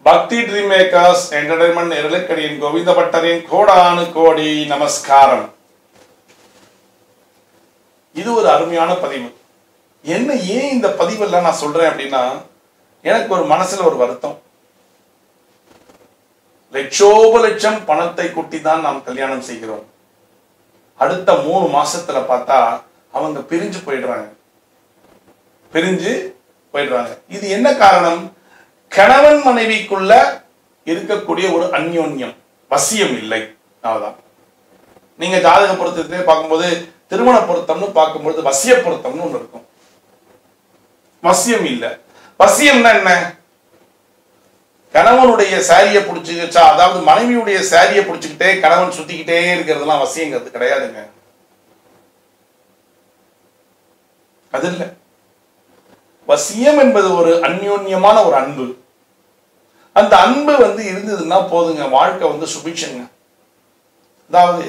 பக்தி dream makers entertainment நெருலக்கடியின் கோவிந்த பட்டரின் கோடானு கோடி நமஸ்காரம் இது ஒரு அருமையான பதிவு என்ன ஏன் இந்த பதிவெல்லாம் நான் சொல்றேன் அப்படின்னா எனக்கு ஒரு மனசுல ஒரு வருத்தம் லட்சோப லட்சம் பணத்தை கொட்டி தான் நாம் கல்யாணம் செய்கிறோம் அடுத்த மூணு மாசத்துல பார்த்தா அவங்க பிரிஞ்சு போயிடுறாங்க பிரிஞ்சு போயிடுறாங்க இது என்ன காரணம் கணவன் மனைவிக்குள்ள இருக்கக்கூடிய ஒரு அந்யோன்யம் வசியம் இல்லை அவ்வளவுதான் நீங்க ஜாதக பொருத்தத்திலே பார்க்கும்போது திருமண பொருத்தம்னு பார்க்கும்போது வசிய பொருத்தம்னு ஒண்ணு இருக்கும் வசியம் இல்ல வசியம்னா என்ன கணவனுடைய சாரியை பிடிச்சிக்கிச்சா அதாவது மனைவியுடைய சாரியை பிடிச்சிக்கிட்டே கணவன் சுத்திக்கிட்டே இருக்கிறதுலாம் வசியங்கிறது கிடையாதுங்க அது இல்ல வசியம் என்பது ஒரு அந்யோன்யமான ஒரு அன்பு அந்த அன்பு வந்து இருந்ததுன்னா போதுங்க வாழ்க்கை வந்து சுபிட்சங்க அதாவது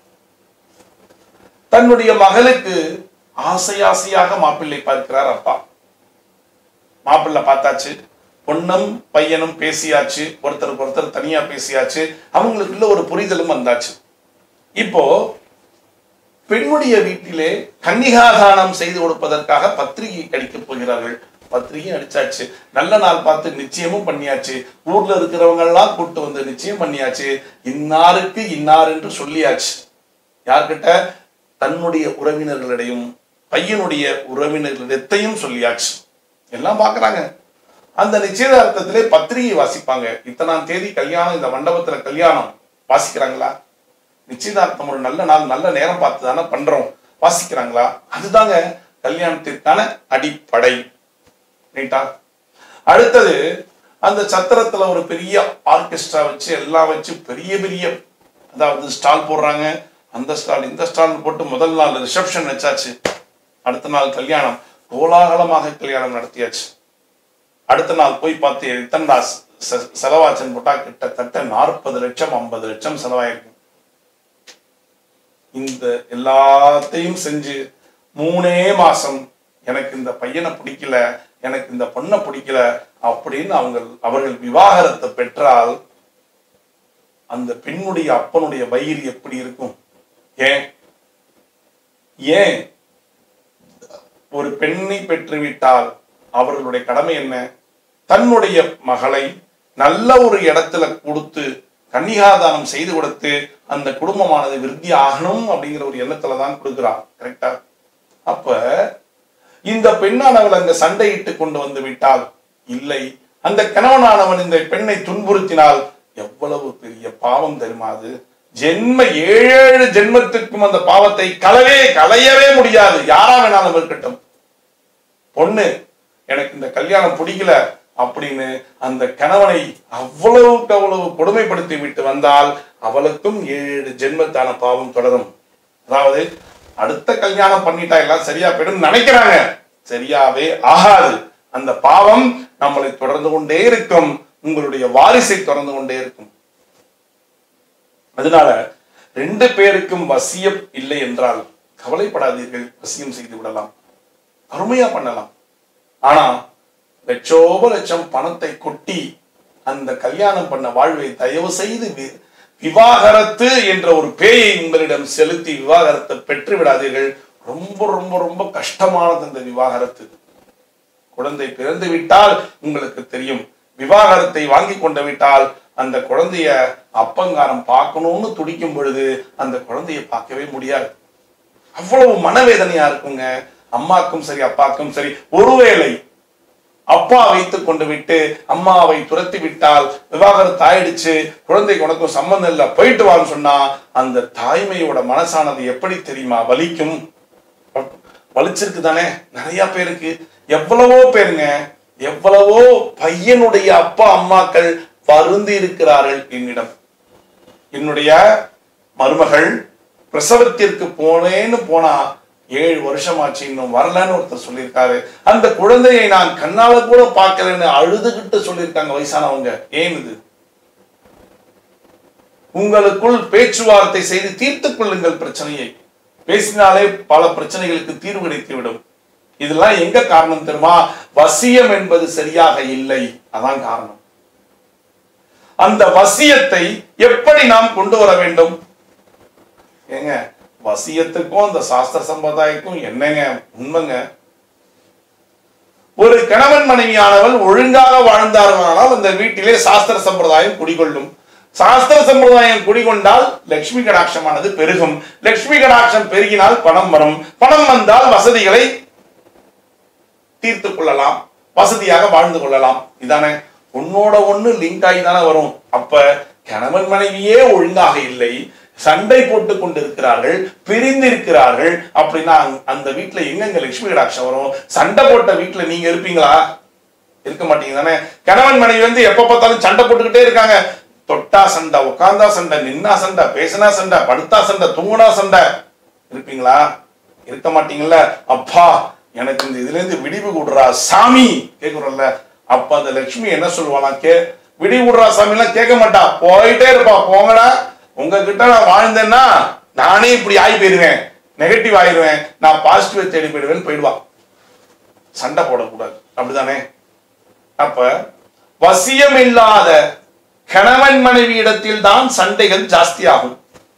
தன்னுடைய மகளுக்கு ஆசை ஆசையாக மாப்பிள்ளை பார்க்கிறார் அப்பா மாப்பிள்ளை பார்த்தாச்சு பொண்ணும் பையனும் பேசியாச்சு ஒருத்தருக்கு ஒருத்தர் தனியா பேசியாச்சு அவங்களுக்குள்ள ஒரு புரிதலும் வந்தாச்சு இப்போ பெண்ணுடைய வீட்டிலே கன்னிகாதானம் செய்து கொடுப்பதற்காக பத்திரிகை அடிக்கப் போகிறார்கள் பத்திரிகை அடிச்சாச்சு நல்ல நாள் பார்த்து நிச்சயமும் பண்ணியாச்சு ஊர்ல இருக்கிறவங்க எல்லாம் கூட்டு வந்து நிச்சயம் பண்ணியாச்சு இன்னாருக்கு இன்னார் என்று சொல்லியாச்சு யார்கிட்ட தன்னுடைய உறவினர்களிடையும் பையனுடைய உறவினர்களிடத்தையும் சொல்லியாச்சு எல்லாம் பாக்குறாங்க அந்த நிச்சயதார்த்தத்திலே பத்திரிகை வாசிப்பாங்க இத்தனாம் தேதி கல்யாணம் இந்த மண்டபத்துல கல்யாணம் வாசிக்கிறாங்களா நிச்சயதார்த்தம் ஒரு நல்ல நாள் நல்ல நேரம் பார்த்து தானே பண்றோம் வாசிக்கிறாங்களா அதுதாங்க கல்யாணத்திற்கான அடிப்படை ரைட்டா அடுத்தது அந்த சத்திரத்துல ஒரு பெரிய ஆர்கெஸ்ட்ரா வச்சு எல்லாம் வச்சு பெரிய பெரிய அதாவது ஸ்டால் போடுறாங்க அந்த ஸ்டால் இந்த ஸ்டால் போட்டு முதல் நாள் ரிசப்ஷன் வச்சாச்சு அடுத்த நாள் கல்யாணம் கோலாகலமாக கல்யாணம் நடத்தியாச்சு அடுத்த நாள் போய் பார்த்து எத்தனை செலவாச்சுன்னு போட்டா கிட்டத்தட்ட நாற்பது லட்சம் ஐம்பது லட்சம் செலவாயிருக்கும் இந்த எல்லாத்தையும் செஞ்சு மூணே மாசம் எனக்கு இந்த பையனை பிடிக்கல எனக்கு இந்த பொண்ணை பிடிக்கல அப்படின்னு அவங்க அவர்கள் விவாகரத்தை பெற்றால் அந்த பெண்ணுடைய அப்பனுடைய வயிறு எப்படி இருக்கும் ஏன் ஏன் ஒரு பெண்ணை பெற்றுவிட்டால் அவர்களுடைய கடமை என்ன தன்னுடைய மகளை நல்ல ஒரு இடத்துல கொடுத்து கன்னிகாதானம் செய்து கொடுத்து அந்த குடும்பமானது விருத்தி ஆகணும் அப்படிங்கிற ஒரு எண்ணத்துல தான் கொடுக்கிறான் கரெக்டா அப்ப இந்த பெண்ணானவள் அங்க சண்டையிட்டு கொண்டு வந்து விட்டால் இல்லை அந்த கணவனானவன் இந்த பெண்ணை துன்புறுத்தினால் எவ்வளவு பெரிய பாவம் தெரியுமா அது ஜென்ம ஏழு ஜென்மத்துக்கும் அந்த பாவத்தை கலவே களையவே முடியாது யாரா வேணாலும் இருக்கட்டும் பொண்ணு எனக்கு இந்த கல்யாணம் பிடிக்கல அப்படின்னு அந்த கணவனை அவ்வளவுக்கு அவ்வளவு கொடுமைப்படுத்தி விட்டு வந்தால் அவளுக்கும் ஏழு ஜென்மத்தான பாவம் தொடரும் அதாவது அடுத்த கல்யாணம் பண்ணிட்டா எல்லாம் சரியா போயிடும் நினைக்கிறாங்க சரியாவே ஆகாது அந்த பாவம் நம்மளை தொடர்ந்து கொண்டே இருக்கும் உங்களுடைய வாரிசை தொடர்ந்து கொண்டே இருக்கும் அதனால ரெண்டு பேருக்கும் வசியம் இல்லை என்றால் கவலைப்படாதீர்கள் வசியம் செய்து விடலாம் அருமையா பண்ணலாம் ஆனா லட்சோப லட்சம் பணத்தை கொட்டி அந்த கல்யாணம் பண்ண வாழ்வை தயவு செய்து விவாகரத்து என்ற ஒரு பேயை உங்களிடம் செலுத்தி விவாகரத்தை பெற்று விடாதீர்கள் ரொம்ப ரொம்ப ரொம்ப கஷ்டமானது அந்த விவாகரத்து குழந்தை பிறந்து விட்டால் உங்களுக்கு தெரியும் விவாகரத்தை வாங்கி கொண்டு விட்டால் அந்த குழந்தைய அப்பங்காரம் பார்க்கணும்னு துடிக்கும் பொழுது அந்த குழந்தைய பார்க்கவே முடியாது அவ்வளவு மனவேதனையா இருக்குங்க அம்மாக்கும் சரி அப்பாக்கும் சரி ஒருவேளை அப்பா வைத்து கொண்டு விட்டு அம்மாவை துரத்தி விட்டால் விவாகரத்து ஆயிடுச்சு குழந்தைக்கு உனக்கும் சம்பந்தம் இல்லை போயிட்டு வான்னு சொன்னா அந்த தாய்மையோட மனசானது எப்படி தெரியுமா வலிக்கும் வலிச்சிருக்கு தானே நிறைய பேருக்கு எவ்வளவோ பேருங்க எவ்வளவோ பையனுடைய அப்பா அம்மாக்கள் வருந்தி இருக்கிறார்கள் என்னிடம் என்னுடைய மருமகள் பிரசவத்திற்கு போனேன்னு போனா ஏழு வருஷம் ஆச்சு இன்னும் வரலன்னு ஒருத்தர் சொல்லியிருக்காரு அந்த குழந்தையை நான் கண்ணால கூட பார்க்கலன்னு அழுதுகிட்டு சொல்லியிருக்காங்க வயசானவங்க ஏன் இது உங்களுக்குள் பேச்சுவார்த்தை செய்து தீர்த்துக் கொள்ளுங்கள் பிரச்சனையை பேசினாலே பல பிரச்சனைகளுக்கு தீர்வு கிடைத்து விடும் இதெல்லாம் எங்க காரணம் தெரியுமா வசியம் என்பது சரியாக இல்லை அதான் காரணம் அந்த வசியத்தை எப்படி நாம் கொண்டு வர வேண்டும் ஏங்க வசியத்துக்கும் அந்த சாஸ்திர சம்பிரதாயக்கும் என்னங்க உண்மைங்க ஒரு கணவன் மனைவியானவள் ஒழுங்காக வாழ்ந்தார்களானால் அந்த வீட்டிலே சாஸ்திர சம்பிரதாயம் குடிகொள்ளும் சாஸ்திர சம்பிரதாயம் குடிகொண்டால் லட்சுமி கடாட்சமானது பெருகும் லட்சுமி கடாட்சம் பெருகினால் பணம் வரும் பணம் வந்தால் வசதிகளை தீர்த்து கொள்ளலாம் வசதியாக வாழ்ந்து கொள்ளலாம் இதானே உன்னோட ஒண்ணு லிங்க் ஆகி தானே வரும் அப்ப கணவன் மனைவியே ஒழுங்காக இல்லை சண்டை போட்டு கொண்டிருக்கிறார்கள் பிரிந்திருக்கிறார்கள் அப்படின்னா அந்த- அந்த வீட்டுல எங்கெங்க லட்சுமி கடாட்சம் வரும் சண்டை போட்ட வீட்டுல நீங்க இருப்பீங்களா இருக்க மாட்டீங்க தானே கணவன் மனைவி வந்து எப்ப பார்த்தாலும் சண்டை போட்டுக்கிட்டே இருக்காங்க தொட்டா சண்டை உட்கார்ந்தா சண்டை நின்னா சண்டை பேசினா சண்டை படுத்தா சண்டை தூங்குனா சண்டை இருப்பீங்களா இருக்க மாட்டீங்கல்ல அப்பா எனக்கு இந்த இதுல இருந்து விடிவு கொடுறா சாமி கேக்குறோம்ல அப்ப அந்த லட்சுமி என்ன சொல்லுவாளாம் கே விடிவு கொடுறா சாமி எல்லாம் கேட்க மாட்டா போயிட்டே இருப்பா போங்கடா உங்ககிட்ட நான் வாழ்ந்தேன்னா நானே இப்படி ஆகி போயிருவேன் நெகட்டிவ் ஆயிருவேன் நான் பாசிட்டிவ் தேடி போயிடுவேன்னு போயிடுவா சண்டை போடக்கூடாது அப்படிதானே அப்ப வசியம் இல்லாத கணவன் மனைவி இடத்தில் தான் சண்டைகள் ஜாஸ்தி ஆகும்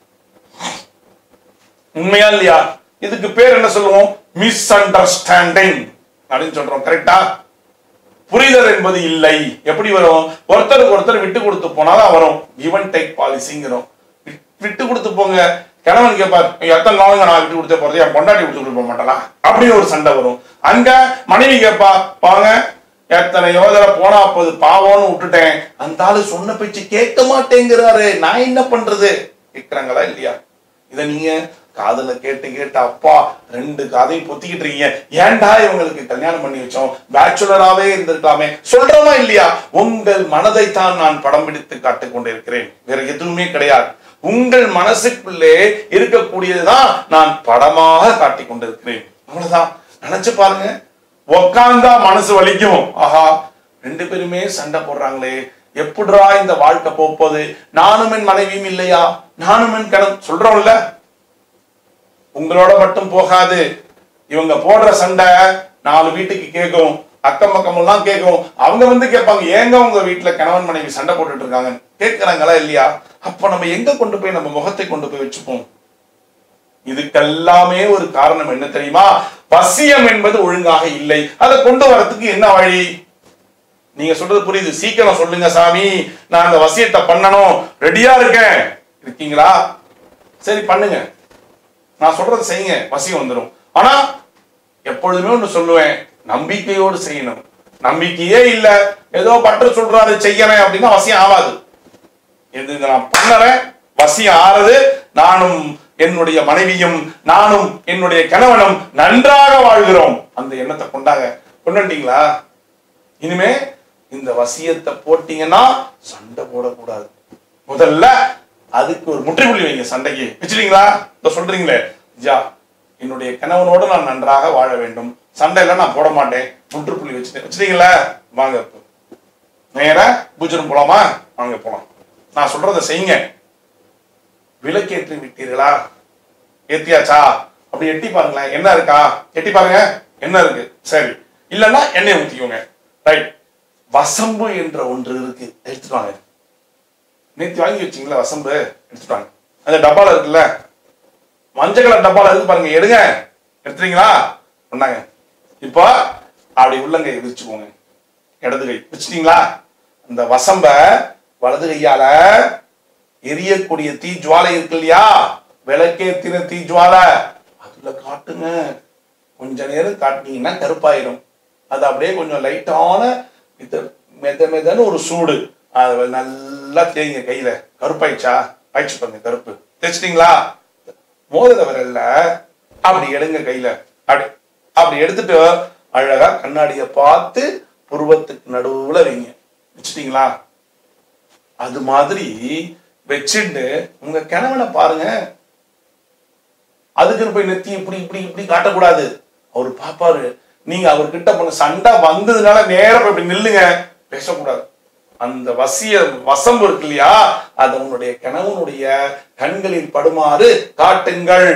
உண்மையா இல்லையா இதுக்கு பேர் என்ன சொல்லுவோம் மிஸ் அண்டர்ஸ்டாண்டிங் அப்படின்னு சொல்றோம் கரெக்டா புரிதல் என்பது இல்லை எப்படி வரும் ஒருத்தருக்கு ஒருத்தர் விட்டு கொடுத்து போனாதான் வரும் கிவன் டேக் பாலிசிங்கிறோம் வி- விட்டு கொடுத்து போங்க கணவன் கேட்பார் எத்தனை நாளுங்க நான் விட்டு கொடுத்தே போறது என் பொண்டாட்டி விட்டு கொடுக்க மாட்டலா அப்படின்னு ஒரு சண்டை வரும் அங்க மனைவி கேட்பா பாங்க எத்தனை யோதனை போனா போது பாவம்னு விட்டுட்டேன் அந்த ஆளு சொன்ன பேச்சு கேட்க மாட்டேங்கிறாரு நான் என்ன பண்றது கேட்கிறாங்களா இல்லையா இத நீங்க காதுல கேட்டு கேட்டு அப்பா ரெண்டு காதையும் பொத்திக்கிட்டு இருக்கீங்க ஏன்டா இவங்களுக்கு கல்யாணம் பண்ணி வச்சோம் பேச்சுலராவே இருந்திருக்கலாமே சொல்றோமா இல்லையா உங்கள் மனதை தான் நான் படம் பிடித்து காட்டிக் கொண்டிருக்கிறேன் வேற எதுவுமே கிடையாது உங்கள் மனசுக்குள்ளே இருக்கக்கூடியதுதான் நான் படமாக காட்டிக் கொண்டிருக்கிறேன் அவ்வளவுதான் நினைச்சு பாருங்க உக்காந்தா மனசு வலிக்கும் ஆஹா ரெண்டு பேருமே சண்டை போடுறாங்களே எப்படிடா இந்த வாழ்க்கை போப்போது நானும் என் மனைவியும் இல்லையா நானும் என் கணவன் சொல்றோம்ல உங்களோட மட்டும் போகாது இவங்க போடுற சண்டை நாலு வீட்டுக்கு கேட்கும் அக்கம் பக்கம் எல்லாம் கேட்கும் அவங்க வந்து கேட்பாங்க ஏங்க உங்க வீட்டுல கணவன் மனைவி சண்டை போட்டுட்டு இருக்காங்க கேட்கறாங்களா இல்லையா அப்ப நம்ம எங்க கொண்டு போய் நம்ம முகத்தை கொண்டு போய் வச்சுப்போம் இதுக்கெல்லாமே ஒரு காரணம் என்ன தெரியுமா வசியம் என்பது ஒழுங்காக இல்லை அதை கொண்டு வரதுக்கு என்ன வழி நீங்க சொல்றது புரியுது சீக்கிரம் சொல்லுங்க சாமி நான் அந்த வசியத்தை பண்ணணும் ரெடியா இருக்கேன் இருக்கீங்களா சரி பண்ணுங்க நான் சொல்றதை செய்யுங்க வசியம் வந்துடும் ஆனா எப்பொழுதுமே ஒன்று சொல்லுவேன் நம்பிக்கையோடு செய்யணும் நம்பிக்கையே இல்ல ஏதோ பற்று சொல்றாரு செய்யறேன் அப்படின்னா வசியம் ஆகாது இது இதை நான் பண்ணறேன் வசியம் ஆறது நானும் என்னுடைய மனைவியும் நானும் என்னுடைய கணவனும் நன்றாக வாழ்கிறோம் அந்த எண்ணத்தை கொண்டாங்க கொண்டுட்டீங்களா இனிமே இந்த வசியத்தை போட்டீங்கன்னா சண்டை போடக்கூடாது முதல்ல அதுக்கு ஒரு முற்றுப்புள்ளி வைங்க சண்டைக்கு வச்சுட்டீங்களா இப்ப சொல்றீங்களே ஜா என்னுடைய கணவனோடு நான் நன்றாக வாழ வேண்டும் சண்டையில நான் போட மாட்டேன் முற்றுப்புள்ளி வச்சுட்டேன் வச்சுட்டீங்களா வாங்க இப்போ நேரா பூஜனம் போலாமா வாங்க போலாம் நான் சொல்றதை செய்யுங்க விளக்கேற்றி விட்டீர்களா ஏத்தியாச்சா அப்படி எட்டி பாருங்களேன் என்ன இருக்கா எட்டி பாருங்க என்ன இருக்கு சரி இல்லைன்னா எண்ணெய் ஊத்திக்கோங்க ரைட் வசம்பு என்ற ஒன்று இருக்கு எடுத்துட்டு வாங்க நேத்து வாங்கி வச்சீங்களா வசம்பு எடுத்துட்டு வாங்க அந்த டப்பால இருக்குல்ல மஞ்சள் கலர் டப்பால இருக்கு பாருங்க எடுங்க எடுத்துறீங்களா பண்ணாங்க இப்போ அப்படி உள்ளங்கை விரிச்சுக்கோங்க இடது கை வச்சுட்டீங்களா அந்த வசம்ப வலது கையால எரியக்கூடிய தீ ஜுவாலை இருக்கு இல்லையா விளக்கேத்தின தீ ஜுவாலை அதுல காட்டுங்க கொஞ்ச நேரம் காட்டினீங்கன்னா கருப்பாயிரும் அது அப்படியே கொஞ்சம் லைட்டான இது மெத மெதன்னு ஒரு சூடு அது நல்லா தேய்ங்க கையில கருப்பாயிடுச்சா ஆயிடுச்சு பாருங்க கருப்பு தேய்ச்சிட்டீங்களா மோதிர விரல்ல அப்படி எடுங்க கையில அப்படி அப்படி எடுத்துட்டு அழகா கண்ணாடிய பார்த்து புருவத்துக்கு நடுவுல வைங்க வச்சுட்டீங்களா அது மாதிரி வச்சுட்டு உங்க கணவனை பாருங்க அதுக்குன்னு போய் நெத்தி இப்படி இப்படி இப்படி காட்டக்கூடாது அவர் பாப்பாரு நீங்க அவர்கிட்ட பண்ண சண்டை வந்ததுனால நேரா போய் இப்படி நில்லுங்க பேசக்கூடாது அந்த வசிய வசம்பு இருக்கு இல்லையா அது உன்னுடைய கணவனுடைய கண்களில் படுமாறு காட்டுங்கள்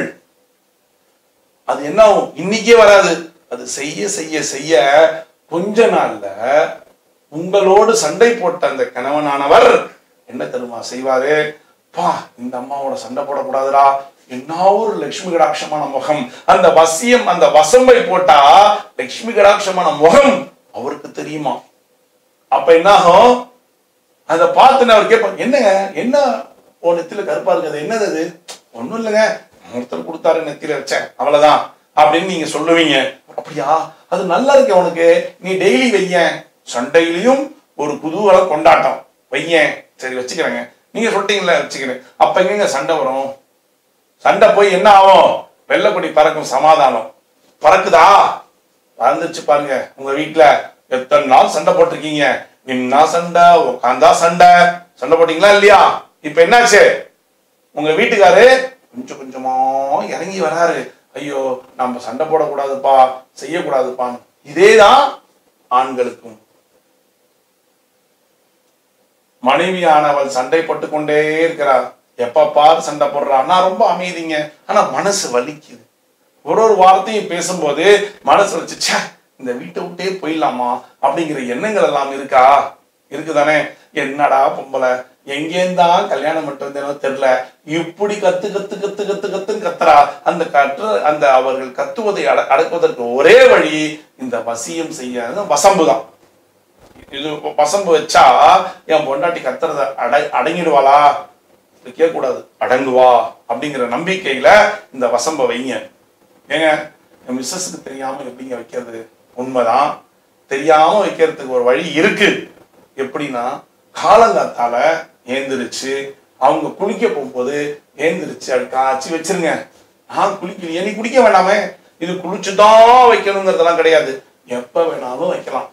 அது என்ன ஆகும் இன்னைக்கே வராது அது செய்ய செய்ய செய்ய கொஞ்ச நாள்ல உங்களோடு சண்டை போட்ட அந்த கணவனானவர் என்ன தெரியுமா செய்வாரு பா இந்த அம்மாவோட சண்டை போடக்கூடாதுடா என்ன ஒரு லட்சுமி கடாட்சமான முகம் அந்த வசியம் அந்த வசம்பை போட்டா லட்சுமி கடாட்சமான முகம் அவருக்கு தெரியுமா அப்ப என்ன ஆகும் அதை பார்த்துன்னு அவர் கேட்பார் என்னங்க என்ன ஓ நெத்தில கருப்பா இருக்குது என்னது அது ஒண்ணும் இல்லைங்க ஒருத்தர் கொடுத்தாரு நெத்தில வச்சேன் அவ்வளவுதான் அப்படின்னு நீங்க சொல்லுவீங்க அப்படியா அது நல்லா இருக்கு உனக்கு நீ டெய்லி வையேன் சண்டையிலையும் ஒரு குதூகலம் கொண்டாட்டம் வையேன் சரி வச்சுக்கிறேங்க நீங்க சொல்லிட்டீங்களே வச்சுக்கிறேன் அப்ப எங்கங்க சண்டை வரும் சண்டை போய் என்ன ஆகும் வெள்ளக்கொடி பறக்கும் சமாதானம் பறக்குதா பறந்துச்சு பாருங்க உங்க வீட்டுல எத்தனை நாள் சண்டை போட்டிருக்கீங்க நின்னா சண்டை உட்காந்தா சண்டை சண்டை போட்டீங்களா இல்லையா இப்ப என்னாச்சு உங்க வீட்டுக்காரு கொஞ்சம் கொஞ்சமா இறங்கி வராரு ஐயோ நம்ம சண்டை போடக்கூடாதுப்பா செய்யக்கூடாதுப்பான்னு இதேதான் ஆண்களுக்கும் மனைவியானவள் சண்டை போட்டு கொண்டே இருக்கிறார் எப்ப பாரு சண்டை போடுறா நான் ரொம்ப அமைதிங்க ஆனா மனசு வலிக்குது ஒரு ஒரு வார்த்தையும் பேசும்போது மனசு வலிச்சு ச்சே இந்த வீட்டை விட்டே போயிடலாமா அப்படிங்கிற எண்ணங்கள் எல்லாம் இருக்கா இருக்குதானே என்னடா பொம்பளை எங்கேந்தான் கல்யாணம் பண்ணிட்டு வந்தேனோ தெரியல இப்படி கத்து கத்து கத்து கத்து கத்துன்னு கத்துறா அந்த கற்று அந்த அவர்கள் கத்துவதை அட அடக்குவதற்கு ஒரே வழி இந்த வசியம் செய்ய வசம்பு தான் இது வசம்பு வச்சா என் பொண்டாட்டி கத்துறத அட அடங்கிடுவாளா கேட்கக்கூடாது அடங்குவா அப்படிங்கிற நம்பிக்கையில இந்த வசம்ப வைங்க ஏங்க என் மிஸ்ஸஸுக்கு தெரியாம எப்படிங்க வைக்கிறது உண்மைதான் தெரியாம வைக்கிறதுக்கு ஒரு வழி இருக்கு எப்படின்னா காலங்காத்தால ஏந்திரிச்சு அவங்க குளிக்க போகும்போது ஏந்திரிச்சு அது காய்ச்சி வச்சிருங்க நான் குளிக்கலையே நீ குளிக்க வேணாமே இது குளிச்சுதான் வைக்கணுங்கிறதெல்லாம் கிடையாது எப்ப வேணாலும் வைக்கலாம்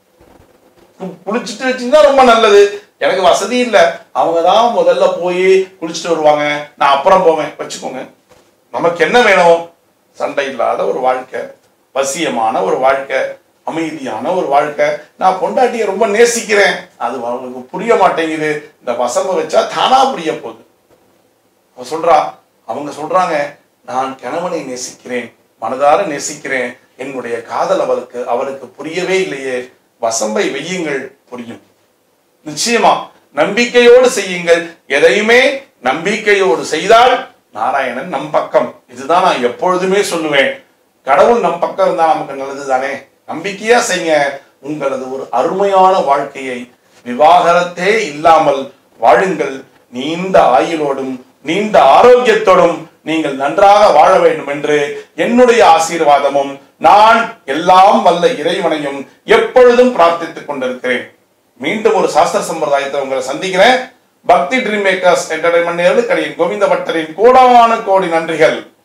கு- குளிச்சுட்டு வச்சீங்கன்னா ரொம்ப நல்லது எனக்கு வசதி இல்லை அவங்க தான் முதல்ல போய் குளிச்சுட்டு வருவாங்க நான் அப்புறம் போவேன் வச்சுக்கோங்க நமக்கு என்ன வேணும் சண்டை இல்லாத ஒரு வாழ்க்கை வசியமான ஒரு வாழ்க்கை அமைதியான ஒரு வாழ்க்கை நான் பொண்டாட்டியை ரொம்ப நேசிக்கிறேன் அது அவங்களுக்கு புரிய மாட்டேங்குது இந்த வசம்ப வச்சா தானா புரிய போகுது அவ சொல்றா அவங்க சொல்றாங்க நான் கணவனை நேசிக்கிறேன் மனதார நேசிக்கிறேன் என்னுடைய காதல் அவளுக்கு அவருக்கு புரியவே இல்லையே வசம்பை வெய்யுங்கள் புரியும் நிச்சயமா நம்பிக்கையோடு செய்யுங்கள் எதையுமே நம்பிக்கையோடு செய்தால் நாராயணன் நம் பக்கம் இதுதான் நான் எப்பொழுதுமே சொல்லுவேன் கடவுள் நம் பக்கம் இருந்தா நமக்கு நல்லது தானே நம்பிக்கையா செய்யுங்க உங்களது ஒரு அருமையான வாழ்க்கையை விவாகரத்தே இல்லாமல் வாழுங்கள் நீண்ட ஆயுளோடும் நீண்ட ஆரோக்கியத்தோடும் நீங்கள் நன்றாக வாழ வேண்டும் என்று என்னுடைய ஆசீர்வாதமும் நான் எல்லாம் வல்ல இறைவனையும் எப்பொழுதும் பிரார்த்தித்துக் கொண்டிருக்கிறேன் மீண்டும் ஒரு சாஸ்திர சம்பிரதாயத்தை உங்களை சந்திக்கிறேன் பக்தி ட்ரீம் மேக்கர்ஸ் என்டர்டைன்மெண்ட் நேர்களுக்கு அடியின் கோவிந்த பட்டரின் கோடான கோடி நன்றிகள்